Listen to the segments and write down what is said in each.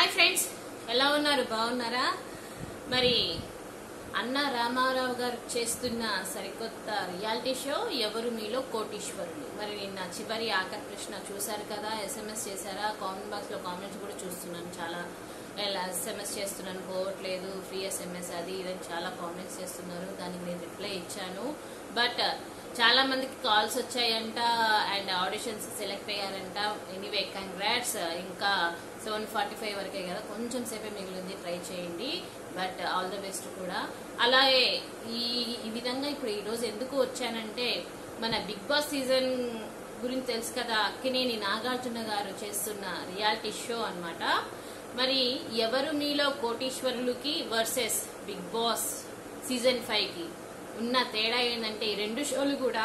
hi friends ఎలా ఉన్నారు బాగున్నారా మరి అన్న రామారావు గారు చేస్తున్న సరికొత్త రియాలిటీ షో ఎవరు మీలో కోటీశ్వరులు మరి నిన్న చివరి ఆఖరి ప్రశ్న చూశారు కదా ఎస్ఎంఎస్ చేశారా కామెంట్ బాక్స్ లో కామెంట్స్ కూడా చూస్తున్నాను చాలా ఇలా ఎస్ఎంఎస్ చేస్తున్నాను పోవట్లేదు ఫ్రీ ఎస్ఎంఎస్ అది ఇదని చాలా కామెంట్స్ చేస్తున్నారు దానికి నేను రిప్లై ఇచ్చాను బట్ చాలా మందికి కాల్స్ వచ్చాయంట అండ్ ఆడిషన్స్ సెలెక్ట్ అయ్యారంట ఎనీవే కంగ్రాట్స్ ఇంకా సెవెన్ ఫార్టీ ఫైవ్ వరకే కదా కొంచెం సేపే మిగిలింది ట్రై చేయండి బట్ ఆల్ ద బెస్ట్ కూడా అలాగే ఈ ఈ విధంగా ఇప్పుడు ఈ రోజు ఎందుకు వచ్చానంటే మన బిగ్ బాస్ సీజన్ గురించి తెలుసు కదా అక్కినేని నాగార్జున గారు చేస్తున్న రియాలిటీ షో అన్నమాట మరి ఎవరు మీలో కోటీశ్వరులకి versus Bigg Boss season five కి ఉన్న తేడా ఏంటంటే ఈ రెండు షోలు కూడా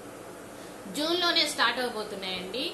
జూన్ లోనే స్టార్ట్ అవబోతున్నాయండి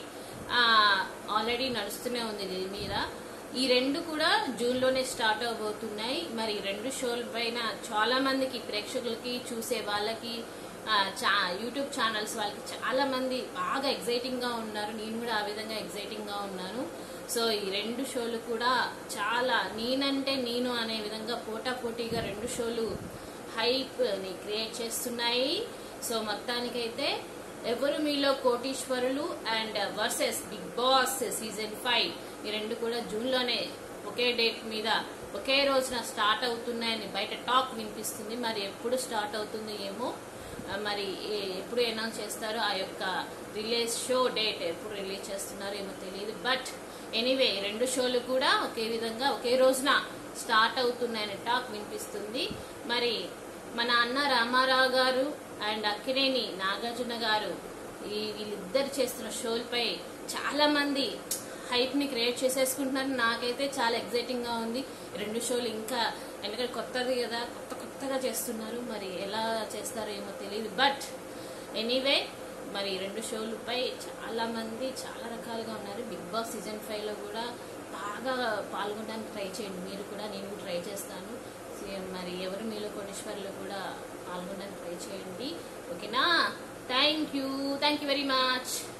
ఆల్రెడీ నడుస్తూనే ఉంది దీని మీద ఈ రెండు కూడా జూన్ లోనే స్టార్ట్ అవబోతున్నాయి మరి ఈ రెండు షోల పైన చాలా మందికి ప్రేక్షకులకి చూసే వాళ్ళకి ఆ, చా- యూట్యూబ్ ఛానల్స్ వాళ్ళకి చాలా మంది బాగా ఎగ్జైటింగ్ గా ఉన్నారు నేను కూడా ఆ విధంగా ఎగ్జైటింగ్ గా ఉన్నాను సో ఈ రెండు షోలు కూడా చాలా నేనంటే నేను అనే విధంగా పోటా పోటీగా రెండు షోలు హైప్ ని క్రియేట్ చేస్తున్నాయి సో మొత్తానికైతే ఎవరు మీలో కోటీశ్వరులు and versus Bigg Boss season five ఈ రెండు కూడా జూన్ లోనే ఒకే డేట్ మీద ఒకే రోజున స్టార్ట్ అవుతున్నాయని బయట టాక్ వినిపిస్తుంది మరి ఎప్పుడు స్టార్ట్ అవుతుంది ఏమో ఆ, మరి ఏ- ఎప్పుడు అనౌన్స్ చేస్తారో ఆ యొక్క రిలీజ్ షో డేట్ ఎప్పుడు రిలీజ్ చేస్తున్నారో ఏమో తెలియదు బట్ ఎనీవే రెండు షోలు కూడా ఒకే విధంగా ఒకే రోజున స్టార్ట్ అవుతున్నాయని టాక్ వినిపిస్తుంది మరి మన అన్న రామారావు గారు అండ్ అక్కినేని నాగార్జున గారు ఈ వీళ్ళిద్దరు చేస్తున్న షోలపై చాలా మంది హైప్ ని క్రియేట్ చేసేసుకుంటున్నారు నాకైతే చాలా ఎగ్జైటింగ్ గా ఉంది రెండు షోలు ఇంకా ఎందుకంటే కొత్తది కదా కొత్త కొత్తగా చేస్తున్నారు మరి ఎలా చేస్తారో ఏమో తెలియదు బట్ ఎనీవే మరి ఈ రెండు షోలపై చాలా మంది చాలా రకాలుగా ఉన్నారు బిగ్ బాస్ సీజన్ ఫైవ్ లో కూడా బాగా పాల్గొనడానికి ట్రై చేయండి మీరు కూడా నేను కూడా ట్రై చేస్తాను సీ- మరి ఎవరు మీలో కోటేశ్వర్లు కూడా పాల్గొనడానికి ట్రై చేయండి ఓకేనా thank you thank you very much